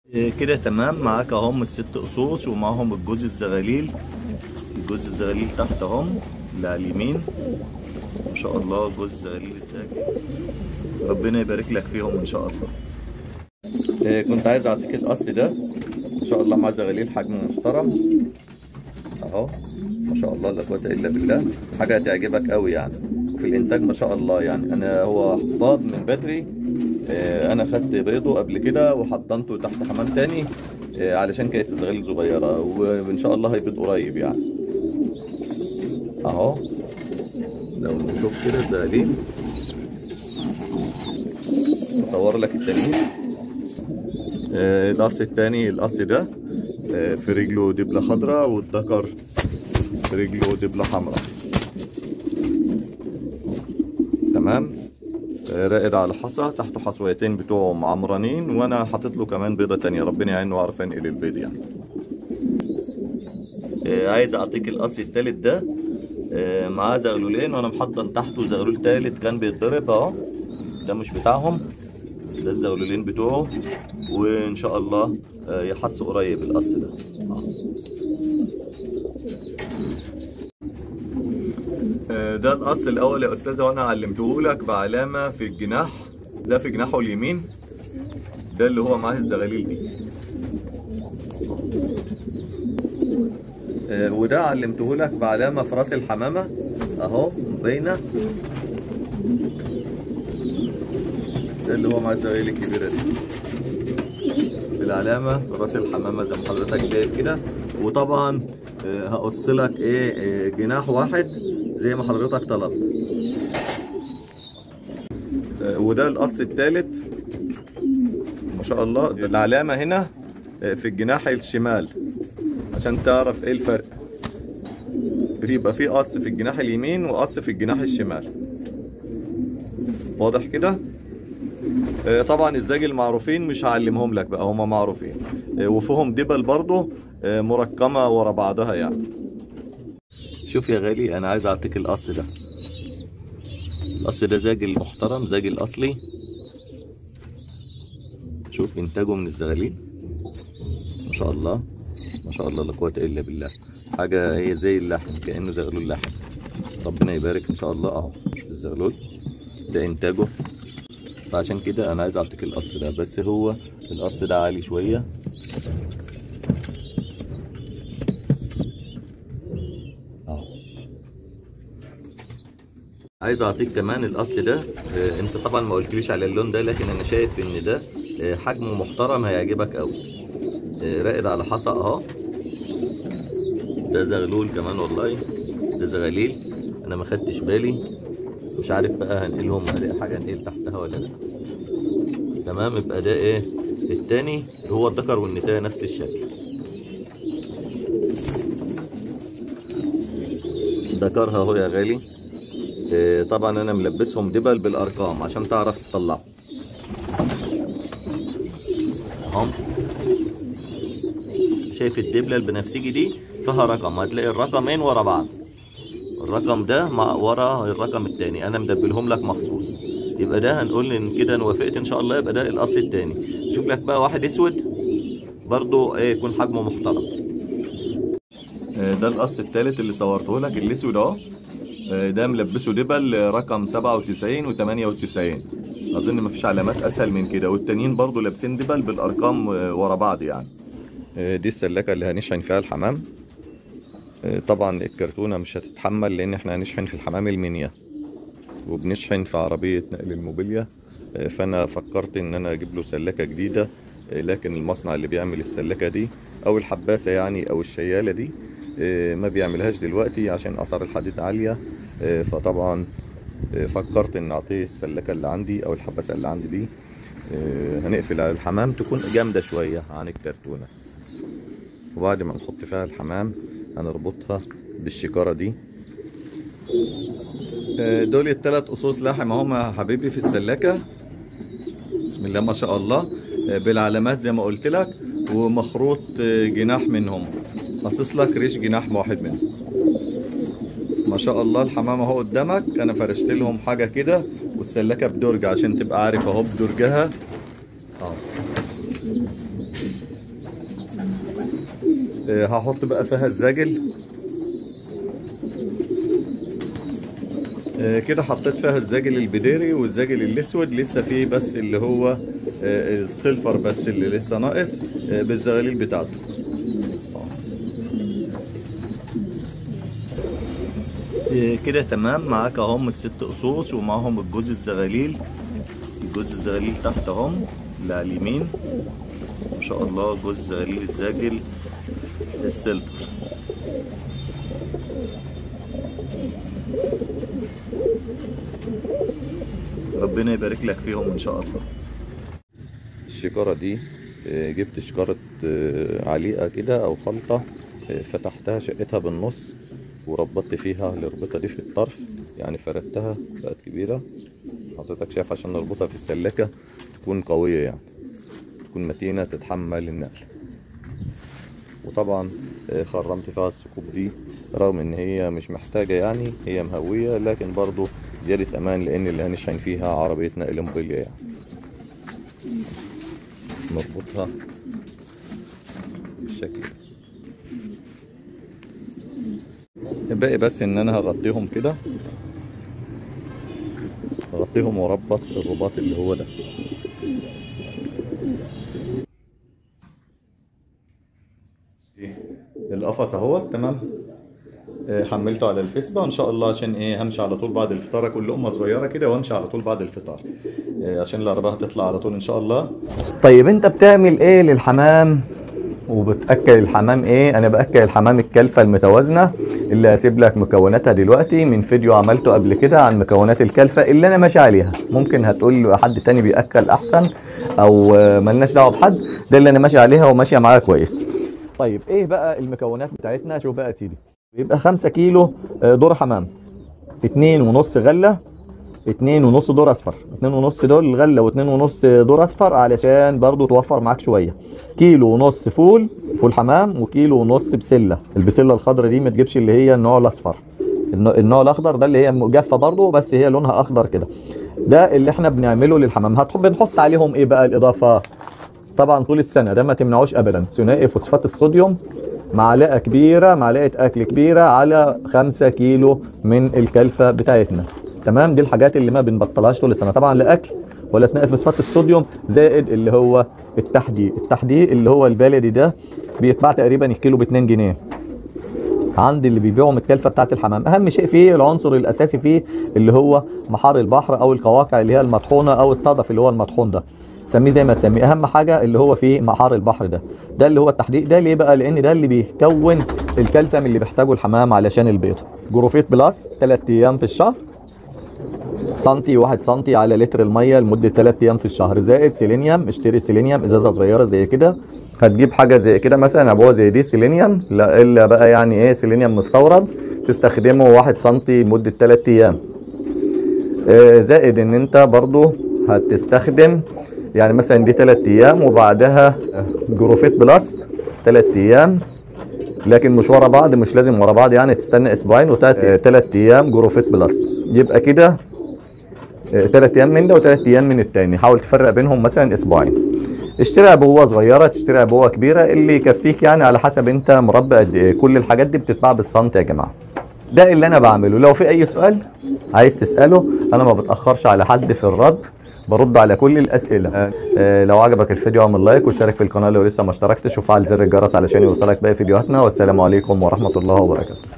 إيه كده تمام معاك اهم الست قصوص ومعاهم الجوز الزغاليل الجوز الزغاليل تحت اهم اللي على اليمين ما شاء الله جوز الزغاليل الزاكي ربنا يبارك لك فيهم ان شاء الله إيه كنت عايز اعطيك القص ده ما شاء الله مع زغاليل حجم محترم اهو ما شاء الله لا قوه الا بالله حاجه هتعجبك قوي يعني وفي الانتاج ما شاء الله يعني انا هو حفاظ من بدري آه، انا خدت بيضه قبل كده وحضنته تحت حمام تاني آه، علشان كانت الزغاليل صغيره وان شاء الله هيبيض قريب يعني اهو لو نشوف كده الزغاليل اصور لك التانيين آه، القص التاني القص ده آه، في رجله دبله خضراء والذكر في رجله دبله حمراء تمام آه، راقد على حصى تحته حصويتين بتوعه معمرانين وانا حاطط له كمان بيضه تانية ربنا يعينه واعرف انقل البيض يعني آه، عايز اعطيك القص التالت ده آه، معاه زغلولين وانا محضن تحته زغلول تالت كان بيتضرب اهو ده مش بتاعهم ده الزغلولين بتوعه وان شاء الله آه، يحس قريب القص ده آه. آه، ده القص الاول يا استاذه وانا علمته لك بعلامه في الجناح ده في جناحه اليمين ده اللي هو معاه الزغاليل دي آه، وده علمته لك بعلامه في راس الحمامه اهو باينه ده اللي هو مع الزغاليل الكبيره دي بالعلامه في راس الحمامه زي ما حضرتك شايف كده وطبعا آه، هقص لك ايه آه، جناح واحد زي ما حضرتك طلبت آه، وده القص الثالث ما شاء الله العلامه هنا آه، في الجناح الشمال عشان تعرف ايه الفرق بيبقى في قص في الجناح اليمين وقص في الجناح الشمال واضح كده آه، طبعا الزاج المعروفين مش هعلمهم لك بقى هما معروفين آه، وفيهم دبل برضه آه، مركمه ورا بعضها يعني شوف يا غالي انا عايز اعطيك القص ده القص ده زاج المحترم زاج الاصلي شوف انتاجه من الزغاليل ما شاء الله ما شاء الله لا قوه الا بالله حاجه هي زي اللحم كانه زغلول لحم ربنا يبارك ان شاء الله اهو شوف الزغلول ده انتاجه فعشان كده انا عايز اعطيك القص ده بس هو القص ده عالي شويه اهو عايز اعطيك كمان القص ده آه، انت طبعا ما قلتليش على اللون ده لكن انا شايف ان ده آه، حجمه محترم هيعجبك قوي آه، راقد على حصى اهو ده زغلول كمان والله ده زغاليل انا ما خدتش بالي مش عارف بقى هنقلهم الاقي حاجه انقل تحتها ولا لا تمام يبقى ده ايه التاني هو الذكر والنتايه نفس الشكل ذكرها اهو يا غالي إيه طبعا انا ملبسهم دبل بالارقام عشان تعرف تطلعه اهم شايف الدبله البنفسجي دي فيها رقم هتلاقي الرقمين ورا بعض الرقم ده مع ورا الرقم التاني انا مدبلهم لك مخصوص يبقى ده هنقول ان كده انا وافقت ان شاء الله يبقى ده القص التاني شوف لك بقى واحد اسود برضو ايه يكون حجمه محترم ده القص التالت اللي صورته لك الاسود اهو آه، ده ملبسه دبل آه، رقم 97 و 98 اظن مفيش علامات اسهل من كده والتانيين برضو لابسين دبل بالارقام آه، ورا بعض يعني آه، دي السلاكه اللي هنشحن فيها الحمام آه، طبعا الكرتونه مش هتتحمل لان احنا هنشحن في الحمام المنيا وبنشحن في عربيه نقل الموبيليا آه، فانا فكرت ان انا اجيب له سلاكه جديده آه، لكن المصنع اللي بيعمل السلاكه دي او الحباسه يعني او الشياله دي آه، ما بيعملهاش دلوقتي عشان اسعار الحديد عاليه آه، فطبعا آه، فكرت ان اعطيه السلاكه اللي عندي او الحباسه اللي عندي دي آه، هنقفل على الحمام تكون جامده شويه عن الكرتونه وبعد ما نحط فيها الحمام هنربطها بالشكاره دي آه، دول الثلاث قصوص لحم هم يا حبيبي في السلاكه بسم الله ما شاء الله آه، بالعلامات زي ما قلت لك ومخروط آه، جناح منهم قصص لك ريش جناح واحد منهم ما شاء الله الحمام اهو قدامك انا فرشت لهم حاجه كده والسلاكه بدرج عشان تبقى عارف اهو بدرجها اه آه، هحط بقى فيها الزاجل آه، كده حطيت فيها الزاجل البديري والزاجل الاسود لسه فيه بس اللي هو آه، السيلفر بس اللي لسه ناقص آه، بالزغاليل بتاعته آه، كده تمام معاك اهم الست قصوص ومعاهم الجوز الزغاليل الجوز الزغاليل تحت اهم اللي على اليمين ما شاء الله جوز الزغاليل الزاجل السيلفر ربنا يبارك لك فيهم ان شاء الله الشجرة دي آه، جبت شجرة آه، عليقة كده او خلطة آه، فتحتها شقتها بالنص وربطت فيها الربطة دي في الطرف يعني فردتها بقت كبيرة حضرتك شايف عشان نربطها في السلكة تكون قوية يعني تكون متينة تتحمل النقل وطبعا آه، خرمت فيها الثقوب دي رغم ان هي مش محتاجة يعني هي مهوية لكن برضو زيادة امان لان اللي هنشحن فيها عربية نقل موبيليا يعني نربطها بالشكل ده الباقي بس ان انا هغطيهم كده هغطيهم واربط الرباط اللي هو ده القفص اهو تمام آه، حملته على الفيسبا ان شاء الله عشان ايه همشي على طول بعد الفطار اكل لقمه صغيره كده وامشي على طول بعد الفطار آه، عشان العربيه هتطلع على طول ان شاء الله طيب انت بتعمل ايه للحمام وبتاكل الحمام ايه انا باكل الحمام الكلفه المتوازنه اللي هسيب لك مكوناتها دلوقتي من فيديو عملته قبل كده عن مكونات الكلفه اللي انا ماشي عليها ممكن هتقول حد تاني بياكل احسن او آه، ملناش دعوه بحد ده اللي انا ماشي عليها وماشيه معايا كويس طيب ايه بقى المكونات بتاعتنا شوف بقى يا سيدي بيبقى 5 كيلو آه، ذره حمام اتنين ونص غله اتنين ونص دور اصفر اتنين ونص دول غله واتنين ونص دور اصفر علشان برضو توفر معاك شويه كيلو ونص فول فول حمام وكيلو ونص بسله البسله الخضراء دي ما تجيبش اللي هي النوع الاصفر النوع- النوع الاخضر ده اللي هي جافه برضو بس هي لونها اخضر كده ده اللي احنا بنعمله للحمام هتحب بنحط عليهم ايه بقى الاضافه طبعا طول السنه ده ما تمنعوش ابدا ثنائي فوسفات الصوديوم معلقه كبيره معلقه اكل كبيره على 5 كيلو من الكلفه بتاعتنا تمام دي الحاجات اللي ما بنبطلهاش طول السنه طبعا لا اكل ولا ثنائي فوسفات الصوديوم زائد اللي هو التحدي التحدي اللي هو البلدي ده بيتباع تقريبا الكيلو ب 2 جنيه عند اللي بيبيعوا من الكلفه بتاعت الحمام اهم شيء فيه العنصر الاساسي فيه اللي هو محار البحر او القواقع اللي هي المطحونه او الصدف اللي هو المطحون ده سميه زي ما تسميه اهم حاجه اللي هو فيه محار البحر ده ده اللي هو التحديق ده ليه بقى لان ده اللي بيكون الكالسيوم اللي بيحتاجه الحمام علشان البيض جروفيت بلس 3 ايام في الشهر سنتي واحد سنتي على لتر الميه لمده 3 ايام في الشهر زائد سيلينيوم اشتري سيلينيوم ازازه صغيره زي كده هتجيب حاجه زي كده مثلا عبوه زي دي سيلينيوم لا الا بقى يعني ايه سيلينيوم مستورد تستخدمه واحد سنتي لمده 3 ايام آه، زائد ان انت برضو هتستخدم يعني مثلا دي 3 ايام وبعدها جروفيت بلس 3 ايام لكن مش ورا بعض مش لازم ورا بعض يعني تستنى اسبوعين وثلاث ايام جروفيت بلس يبقى كده ثلاث ايام من ده وثلاث ايام من التاني حاول تفرق بينهم مثلا اسبوعين اشتري عبوه صغيره تشتري عبوه كبيره اللي يكفيك يعني على حسب انت مربى قد ايه كل الحاجات دي بتتباع بالسنت يا جماعه ده اللي انا بعمله لو في اي سؤال عايز تساله انا ما بتاخرش على حد في الرد برد على كل الاسئله آه، آه، لو عجبك الفيديو اعمل لايك واشترك في القناه لو لسه ما اشتركتش وفعل زر الجرس علشان يوصلك باقي فيديوهاتنا والسلام عليكم ورحمه الله وبركاته